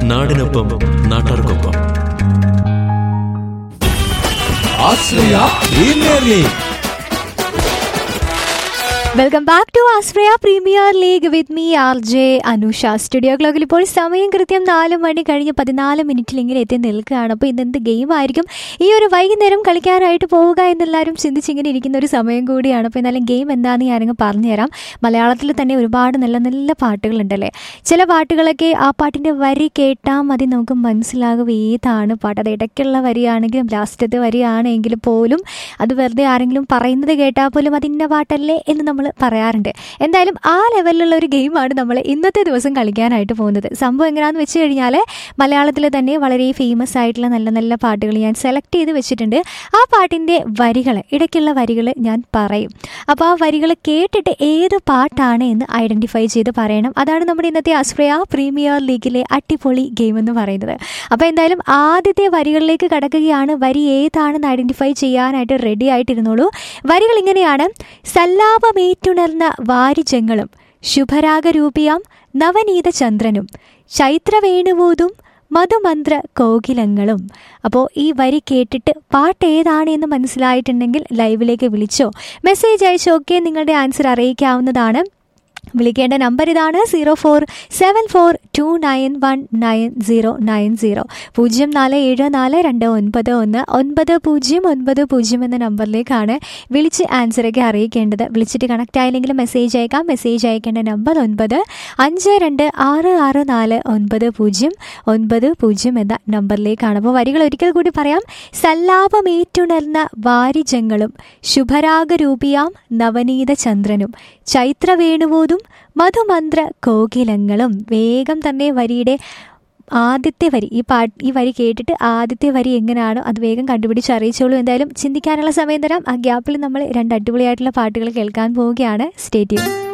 നാടിനൊപ്പം നാട്ടാർക്കൊപ്പം Ashraya premier league welcome back to ആസ്പ്രയ premier league with me R J Anusha studio ക്ലോക്കിൽ ഇപ്പോൾ സമയം കൃത്യം നാല് മണി കഴിഞ്ഞ് പതിനാല് മിനിറ്റിൽ ഇങ്ങനെ എത്തി നിൽക്കുകയാണ് അപ്പോൾ ഇന്നെന്ത് ഗെയിം ആയിരിക്കും ഈ ഒരു വൈകുന്നേരം കളിക്കാനായിട്ട് പോവുക എന്നെല്ലാവരും ചിന്തിച്ചിങ്ങനെ ഇരിക്കുന്ന ഒരു സമയം കൂടിയാണ് അപ്പോൾ എന്നാലും ഗെയിം എന്താണെന്ന് ഞാനങ്ങ് പറഞ്ഞുതരാം മലയാളത്തിൽ തന്നെ ഒരുപാട് നല്ല നല്ല പാട്ടുകളുണ്ടല്ലേ ചില പാട്ടുകളൊക്കെ ആ പാട്ടിൻ്റെ വരി കേട്ടാൽ മതി നമുക്ക് മനസ്സിലാകും ഏതാണ് പാട്ട് അത് ഇടയ്ക്കുള്ള വരിയാണെങ്കിലും ലാസ്റ്റത്തെ വരിയാണെങ്കിലും പോലും അത് വെറുതെ ആരെങ്കിലും പറയുന്നത് കേട്ടാൽ പോലും അത് ഇന്ന പാട്ടല്ലേ എന്ന് നമ്മൾ പറയാറുണ്ട് എന്തായാലും ആ ലെവലിലുള്ള ഒരു ഗെയിമാണ് നമ്മൾ ഇന്നത്തെ ദിവസം കളിക്കാനായിട്ട് പോകുന്നത് സംഭവം എങ്ങനെയാണെന്ന് വെച്ച് കഴിഞ്ഞാൽ മലയാളത്തിൽ തന്നെ വളരെ ഫേമസ് ആയിട്ടുള്ള നല്ല നല്ല പാട്ടുകൾ ഞാൻ സെലക്ട് ചെയ്ത് വെച്ചിട്ടുണ്ട് ആ പാട്ടിൻ്റെ വരികൾ ഇടയ്ക്കുള്ള വരികൾ ഞാൻ പറയും അപ്പോൾ ആ വരികൾ കേട്ടിട്ട് ഏത് പാട്ടാണ് എന്ന് ഐഡൻറ്റിഫൈ ചെയ്ത് പറയണം അതാണ് നമ്മുടെ ഇന്നത്തെ അസ്പ്രയ പ്രീമിയർ ലീഗിലെ അടിപൊളി ഗെയിം എന്ന് പറയുന്നത് അപ്പോൾ എന്തായാലും ആദ്യത്തെ വരികളിലേക്ക് കടക്കുകയാണ് വരി ഏതാണെന്ന് ഐഡൻറ്റിഫൈ ചെയ്യാനായിട്ട് റെഡി ആയിട്ടിരുന്നോളൂ വരികൾ ഇങ്ങനെയാണ് സല്ലാപമേറ്റുണർന്ന വാരിജങ്ങളും ശുഭരാഗരൂപിയാം നവനീത ചന്ദ്രനും ചൈത്രവേണുവൂതും മധുമന്ത്ര കോകിലങ്ങളും അപ്പോൾ ഈ വരി കേട്ടിട്ട് പാട്ട് ഏതാണ് എന്ന് മനസ്സിലായിട്ടുണ്ടെങ്കിൽ ലൈവിലേക്ക് വിളിച്ചോ മെസ്സേജ് അയച്ചോ ഒക്കെ നിങ്ങളുടെ ആൻസർ അറിയിക്കാവുന്നതാണ് വിളിക്കേണ്ട നമ്പർ ഇതാണ് zero four seven four two nine one nine zero nine zero പൂജ്യം നാല് ഏഴ് നാല് രണ്ട് ഒൻപത് ഒന്ന് ഒൻപത് പൂജ്യം ഒൻപത് പൂജ്യം എന്ന നമ്പറിലേക്കാണ് വിളിച്ച് ആൻസറൊക്കെ അറിയിക്കേണ്ടത് വിളിച്ചിട്ട് കണക്റ്റ് ആയില്ലെങ്കിൽ മെസ്സേജ് അയക്കാം മെസ്സേജ് അയക്കേണ്ട നമ്പർ ഒൻപത് അഞ്ച് രണ്ട് ആറ് ആറ് നാല് ഒൻപത് പൂജ്യം ഒൻപത് പൂജ്യം എന്ന നമ്പറിലേക്കാണ് അപ്പോൾ വരികൾ ഒരിക്കൽ കൂടി പറയാം സല്ലാപമേറ്റുണർന്ന വാരിജങ്ങളും ശുഭരാഗരൂപിയാം നവനീത ചന്ദ്രനും ചൈത്രവേണുവോതും മധുമന്ത്ര കോകിലങ്ങളും വേഗം തന്നെ വരിയുടെ ആദ്യത്തെ വരി ഈ പാട്ട് ഈ വരി കേട്ടിട്ട് ആദ്യത്തെ വരി എങ്ങനെയാണോ അത് വേഗം കണ്ടുപിടിച്ച് അറിയിച്ചോളൂ എന്തായാലും ചിന്തിക്കാനുള്ള സമയം തരാം ആ ഗ്യാപ്പിൽ നമ്മൾ രണ്ട് അടിപൊളിയായിട്ടുള്ള പാട്ടുകൾ കേൾക്കാൻ പോവുകയാണ് സ്റ്റേറ്റ്യൂൺ